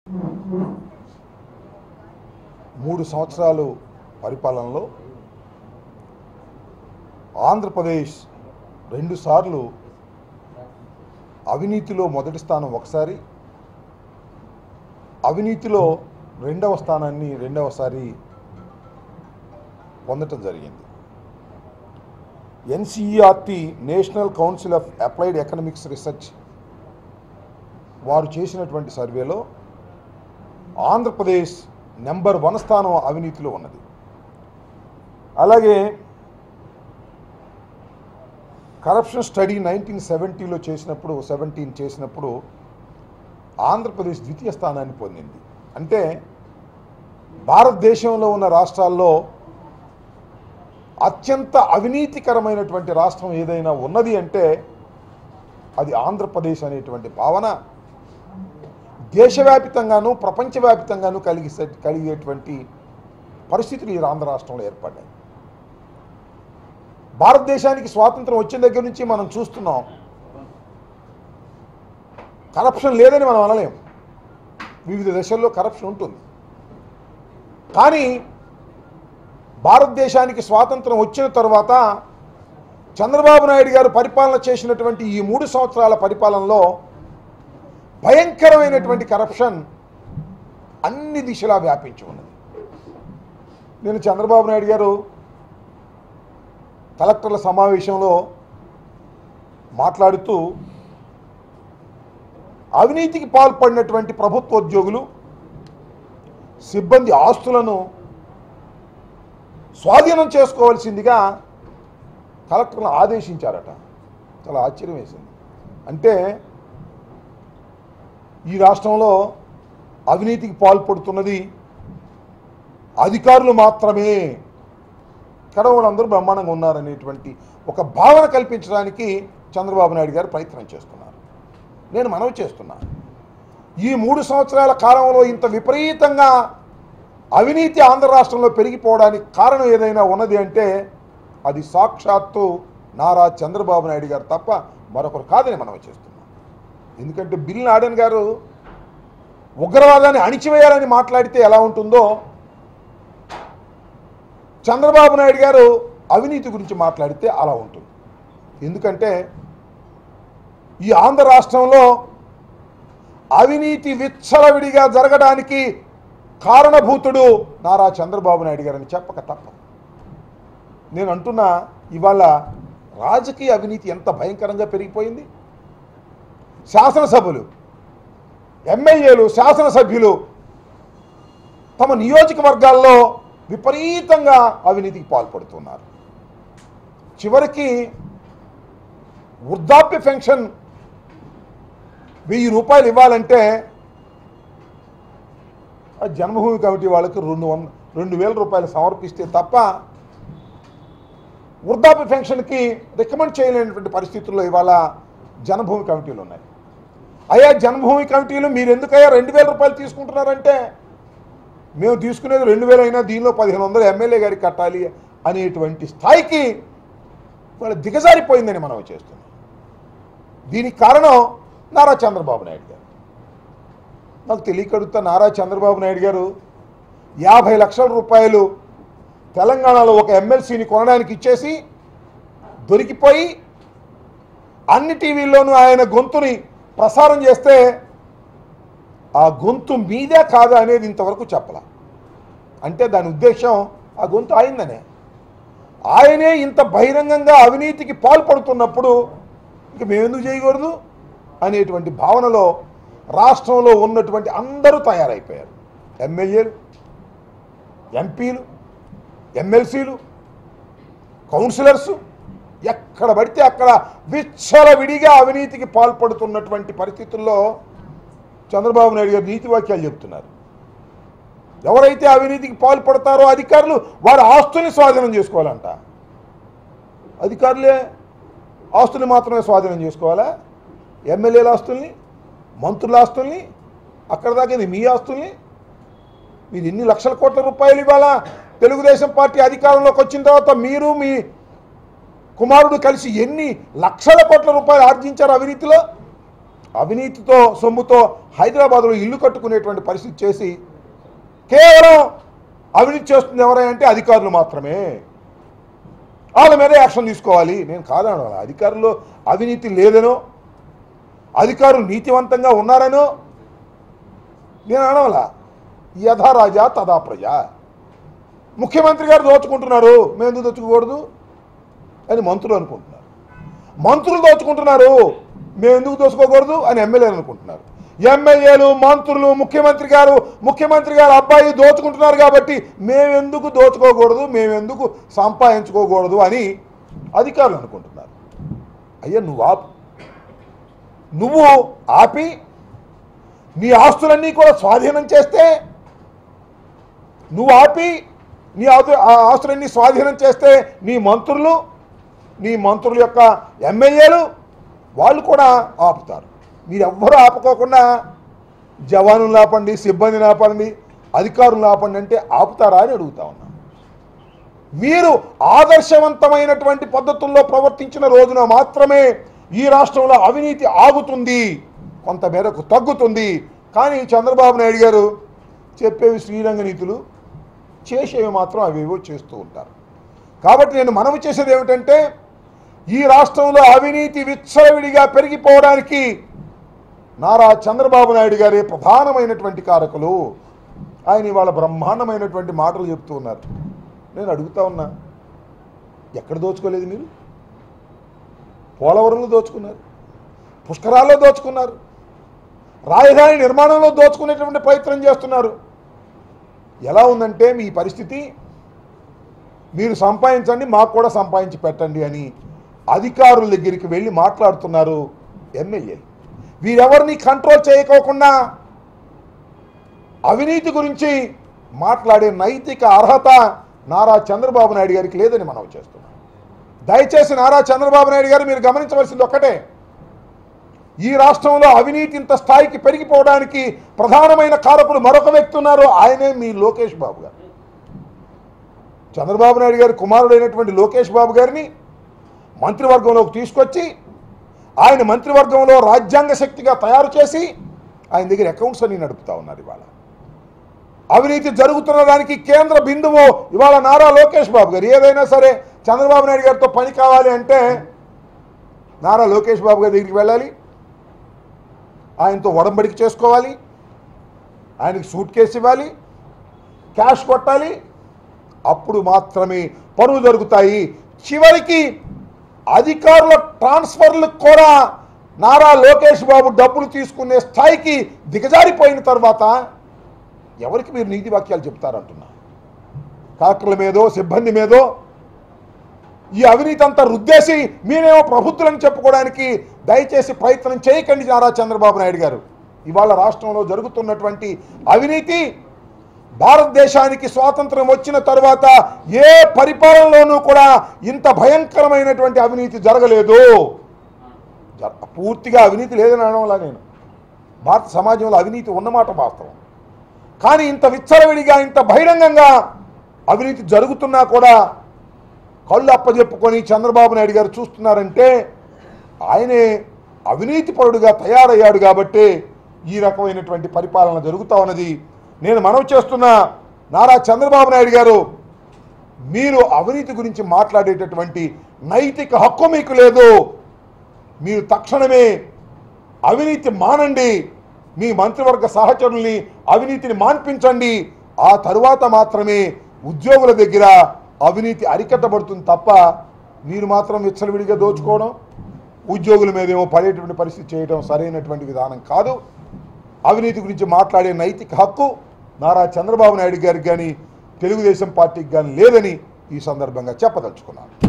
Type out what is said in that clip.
మూడు సంవత్సరాలు పరిపాలనలో ఆంధ్రప్రదేశ్ రెండుసార్లు అవినీతిలో మొదటి స్థానం ఒకసారి అవినీతిలో రెండవ స్థానాన్ని రెండవసారి పొందటం జరిగింది NCERT national council of applied economics research వారు చేసినటువంటి సర్వేలో ఆంధ్రప్రదేశ్ నెంబర్ వన్ స్థానం అవినీతిలో ఉన్నది అలాగే కరప్షన్ స్టడీ నైన్టీన్ సెవెంటీలో చేసినప్పుడు సెవెంటీన్ చేసినప్పుడు ఆంధ్రప్రదేశ్ ద్వితీయ స్థానాన్ని పొందింది అంటే భారతదేశంలో ఉన్న రాష్ట్రాల్లో అత్యంత అవినీతికరమైనటువంటి రాష్ట్రం ఏదైనా ఉన్నది అంటే అది ఆంధ్రప్రదేశ్ అనేటువంటి భావన దేశవ్యాపితంగాను ప్రపంచవ్యాపితంగాను కలిగి కలిగేటువంటి పరిస్థితులు ఈ ఆంధ్ర రాష్ట్రంలో ఏర్పడ్డాయి భారతదేశానికి స్వాతంత్రం వచ్చిన దగ్గర నుంచి మనం చూస్తున్నాం కరప్షన్ లేదని మనం అనలేం వివిధ దశల్లో కరప్షన్ ఉంటుంది కానీ భారతదేశానికి స్వాతంత్రం వచ్చిన తర్వాత చంద్రబాబు నాయుడు గారు పరిపాలన చేసినటువంటి ఈ మూడు సంవత్సరాల పరిపాలనలో భయంకరమైనటువంటి కరప్షన్ అన్ని దిశలా వ్యాపించి ఉన్నది నేను చంద్రబాబు నాయుడు గారు కలెక్టర్ల సమావేశంలో మాట్లాడుతూ అవినీతికి పాల్పడినటువంటి ప్రభుత్వ ఉద్యోగులు సిబ్బంది ఆస్తులను స్వాధీనం చేసుకోవాల్సిందిగా కలెక్టర్లను ఆదేశించారట చాలా ఆశ్చర్యం వేసింది అంటే ఈ రాష్ట్రంలో అవినీతికి పాల్పడుతున్నది అధికారులు మాత్రమే ఇక్కడ వాళ్ళందరూ బ్రహ్మాండంగా ఉన్నారనేటువంటి ఒక భావన కల్పించడానికి చంద్రబాబు నాయుడు గారు ప్రయత్నం చేస్తున్నారు నేను మనవి చేస్తున్నా ఈ మూడు సంవత్సరాల కాలంలో ఇంత విపరీతంగా అవినీతి ఆంధ్ర రాష్ట్రంలో పెరిగిపోవడానికి కారణం ఏదైనా ఉన్నది అంటే అది సాక్షాత్తు నారా చంద్రబాబు నాయుడు గారు తప్ప మరొకరు కాదని మనవి చేస్తున్నాం ఎందుకంటే బిల్ నాడెన్ గారు ఉగ్రవాదాన్ని అణిచివేయాలని మాట్లాడితే ఎలా ఉంటుందో చంద్రబాబు నాయుడు గారు అవినీతి గురించి మాట్లాడితే అలా ఉంటుంది ఎందుకంటే ఈ ఆంధ్ర రాష్ట్రంలో అవినీతి విచ్చలవిడిగా జరగడానికి కారణభూతుడు నారా చంద్రబాబు నాయుడు గారని చెప్పక తప్ప నేను అంటున్నా ఇవాళ రాజకీయ అవినీతి ఎంత భయంకరంగా పెరిగిపోయింది శాసనసభలు ఎమ్మెల్యేలు శాసనసభ్యులు తమ నియోజకవర్గాల్లో విపరీతంగా అవినీతికి పాల్పడుతున్నారు చివరికి వృద్ధాప్య పెన్షన్ వెయ్యి రూపాయలు ఇవ్వాలంటే ఆ జన్మభూమి కమిటీ వాళ్ళకి రెండు వంద రెండు వేల రూపాయలు సమర్పిస్తే తప్ప వృద్ధాప్య పెన్షన్కి రికమెండ్ చేయలేనటువంటి పరిస్థితుల్లో ఇవాళ జన్మభూమి కమిటీలు ఉన్నాయి అయ్యా జన్మభూమి కమిటీలు మీరు ఎందుకయ్యా రెండు వేల రూపాయలు తీసుకుంటున్నారంటే మేము తీసుకునేది రెండు వేలు అయినా దీనిలో పదిహేను వందలు ఎమ్మెల్యే గారికి కట్టాలి అనేటువంటి స్థాయికి వాళ్ళ దిగజారిపోయిందని మనం చేస్తున్నాం దీనికి కారణం నారా చంద్రబాబు నాయుడు గారు నాకు తెలియకడుగుతా నారా చంద్రబాబు నాయుడు గారు యాభై లక్షల రూపాయలు తెలంగాణలో ఒక ఎమ్మెల్సీని కొనడానికి ఇచ్చేసి దొరికిపోయి అన్ని టీవీల్లోనూ ఆయన గొంతుని ప్రసారం చేస్తే ఆ గొంతు మీదే కాదా అనేది ఇంతవరకు చెప్పల అంటే దాని ఉద్దేశం ఆ గొంతు ఆయనదనే ఆయనే ఇంత బహిరంగంగా అవినీతికి పాల్పడుతున్నప్పుడు ఇంక మేమెందుకు చేయకూడదు అనేటువంటి భావనలో రాష్ట్రంలో ఉన్నటువంటి అందరూ తయారైపోయారు ఎమ్మెల్యేలు ఎంపీలు ఎమ్మెల్సీలు కౌన్సిలర్సు ఎక్కడ పడితే అక్కడ విచ్చలవిడిగా అవినీతికి పాల్పడుతున్నటువంటి పరిస్థితుల్లో చంద్రబాబు నాయుడు గారు నీతి వాక్యాలు చెప్తున్నారు ఎవరైతే అవినీతికి పాల్పడతారో అధికారులు వారి ఆస్తుల్ని స్వాధీనం చేసుకోవాలంట అధికారులే ఆస్తుల్ని మాత్రమే స్వాధీనం చేసుకోవాలా ఎమ్మెల్యేల ఆస్తుల్ని మంత్రుల ఆస్తుల్ని అక్కడ దాకా ఇది మీ ఆస్తుల్ని మీరు ఎన్ని లక్షల కోట్ల రూపాయలు ఇవాళ తెలుగుదేశం పార్టీ అధికారంలోకి వచ్చిన తర్వాత మీరు మీ కుమారుడు కలిసి ఎన్ని లక్షల కోట్ల రూపాయలు ఆర్జించారు అవినీతిలో అవినీతితో సొమ్ముతో హైదరాబాద్లో ఇల్లు కట్టుకునేటువంటి పరిస్థితి చేసి కేవలం అవినీతి చేస్తుంది ఎవరంటే అధికారులు మాత్రమే వాళ్ళ మీద యాక్షన్ తీసుకోవాలి నేను కాదను అధికారులు అవినీతి లేదనో అధికారులు నీతివంతంగా ఉన్నారనో నేను అనవలా యథా రాజా తదా ప్రజ ముఖ్యమంత్రి గారు దోచుకుంటున్నారు మేము ఎందుకు దోచుకోకూడదు అని మంత్రులు అనుకుంటున్నారు మంత్రులు దోచుకుంటున్నారు మేము ఎందుకు దోచుకోకూడదు అని ఎమ్మెల్యేలు అనుకుంటున్నారు ఎమ్మెల్యేలు మంత్రులు ముఖ్యమంత్రి గారు ముఖ్యమంత్రి గారు అబ్బాయి దోచుకుంటున్నారు కాబట్టి మేమెందుకు దోచుకోకూడదు మేమెందుకు సంపాదించుకోకూడదు అని అధికారులు అనుకుంటున్నారు అయ్యా నువ్వు ఆపు నువ్వు ఆపి నీ ఆస్తులన్నీ కూడా స్వాధీనం చేస్తే నువ్వు ఆపి నీ ఆస్తు- ఆ ఆస్తులన్నీ స్వాధీనం చేస్తే నీ మంత్రులు నీ మంత్రుల యొక్క ఎమ్మెల్యేలు వాళ్ళు కూడా ఆపుతారు మీరు ఎవ్వరూ ఆపుకోకుండా జవానులు ఆపండి సిబ్బందిని ఆపండి అధికారులను ఆపండి అంటే ఆపుతారా అని అడుగుతా ఉన్నా మీరు ఆదర్శవంతమైనటువంటి పద్ధతుల్లో ప్రవర్తించిన రోజున మాత్రమే ఈ రాష్ట్రంలో అవినీతి ఆగుతుంది కొంత మేరకు తగ్గుతుంది కానీ చంద్రబాబు నాయుడు గారు చెప్పేవి శ్రీరంగ నీతులు చేసేవి మాత్రం అవేవో చేస్తూ ఉంటారు కాబట్టి నేను మనవి చేసేది ఏమిటంటే ఈ రాష్ట్రంలో అవినీతి విచ్చలవిడిగా పెరిగిపోవడానికి నారా చంద్రబాబు నాయుడు గారే ప్రధానమైనటువంటి కారకులు ఆయన ఇవాళ బ్రహ్మాండమైనటువంటి మాటలు చెప్తూ ఉన్నారు నేను అడుగుతా ఉన్నా ఎక్కడ దోచుకోలేదు మీరు పోలవరంలో దోచుకున్నారు పుష్కరాల్లో దోచుకున్నారు రాజధాని నిర్మాణంలో దోచుకునేటువంటి ప్రయత్నం చేస్తున్నారు ఎలా ఉందంటే మీ పరిస్థితి మీరు సంపాదించండి మాకు కూడా సంపాదించి పెట్టండి అని అధికారుల దగ్గరికి వెళ్ళి మాట్లాడుతున్నారు ఎమ్మెల్యేలు వీరెవరిని కంట్రోల్ చేయకోకుండా అవినీతి గురించి మాట్లాడే నైతిక అర్హత నారా చంద్రబాబు నాయుడు గారికి లేదని మనం చేస్తున్నాం దయచేసి నారా చంద్రబాబు నాయుడు గారు మీరు గమనించవలసింది ఒక్కటే ఈ రాష్ట్రంలో అవినీతి ఇంత స్థాయికి పెరిగిపోవడానికి ప్రధానమైన కారకుడు మరొక వ్యక్తి ఉన్నారు ఆయనే మీ లోకేష్ బాబు గారు చంద్రబాబు నాయుడు గారి కుమారుడైనటువంటి లోకేష్ బాబు గారిని మంత్రివర్గంలోకి తీసుకొచ్చి ఆయన మంత్రివర్గంలో రాజ్యాంగ శక్తిగా తయారు చేసి ఆయన దగ్గర అకౌంట్స్ అన్ని నడుపుతా ఉన్నారు ఇవాళ అవినీతి జరుగుతున్న దానికి కేంద్ర బిందువు ఇవాళ నారా లోకేష్ బాబు గారు ఏదైనా సరే చంద్రబాబు నాయుడు గారితో పని కావాలి అంటే నారా లోకేష్ బాబు గారి దగ్గరికి వెళ్ళాలి ఆయనతో ఒడంబడిక చేసుకోవాలి ఆయనకి సూట్ కేసు ఇవ్వాలి క్యాష్ కొట్టాలి అప్పుడు మాత్రమే పనులు జరుగుతాయి చివరికి అధికారుల ట్రాన్స్ఫర్లకు కూడా నారా లోకేష్ బాబు డబ్బులు తీసుకునే స్థాయికి దిగజారిపోయిన తర్వాత ఎవరికి మీరు నీతి వాక్యాలు చెప్తారంటున్నా కలెక్టర్ల మీదో సిబ్బంది మీదో ఈ అవినీతి అంతా రుద్దేసి మీరేమో ప్రభుత్వాలను చెప్పుకోవడానికి దయచేసి ప్రయత్నం చేయకండి నారా చంద్రబాబు నాయుడు గారు ఇవాళ రాష్ట్రంలో జరుగుతున్నటువంటి అవినీతి భారతదేశానికి స్వాతంత్రం వచ్చిన తరువాత ఏ పరిపాలనలోనూ కూడా ఇంత భయంకరమైనటువంటి అవినీతి జరగలేదు జ- పూర్తిగా అవినీతి లేదని అనడంలా నేను భారత సమాజంలో అవినీతి ఉన్నమాట వాస్తవం కానీ ఇంత విచ్చలవిడిగా ఇంత బహిరంగంగా అవినీతి జరుగుతున్నా కూడా కళ్ళు అప్పజెప్పుకొని చంద్రబాబు నాయుడు గారు చూస్తున్నారంటే ఆయనే అవినీతి పరుడుగా తయారయ్యాడు కాబట్టి ఈ రకమైనటువంటి పరిపాలన జరుగుతా ఉన్నది నేను మనవి చేస్తున్న నారా చంద్రబాబు నాయుడు గారు మీరు అవినీతి గురించి మాట్లాడేటటువంటి నైతిక హక్కు మీకు లేదు మీరు తక్షణమే అవినీతి మానండి మీ మంత్రివర్గ సహచరుల్ని అవినీతిని మాన్పించండి ఆ తరువాత మాత్రమే ఉద్యోగుల దగ్గర అవినీతి అరికట్టబడుతుంది తప్ప మీరు మాత్రం విచ్చలవిడిగా దోచుకోవడం ఉద్యోగుల మీదేమో పడేటువంటి పరిస్థితి చేయడం సరైనటువంటి విధానం కాదు అవినీతి గురించి మాట్లాడే నైతిక హక్కు నారా చంద్రబాబు నాయుడు గారికి కానీ తెలుగుదేశం పార్టీకి కానీ లేదని ఈ సందర్భంగా చెప్పదలుచుకున్నాను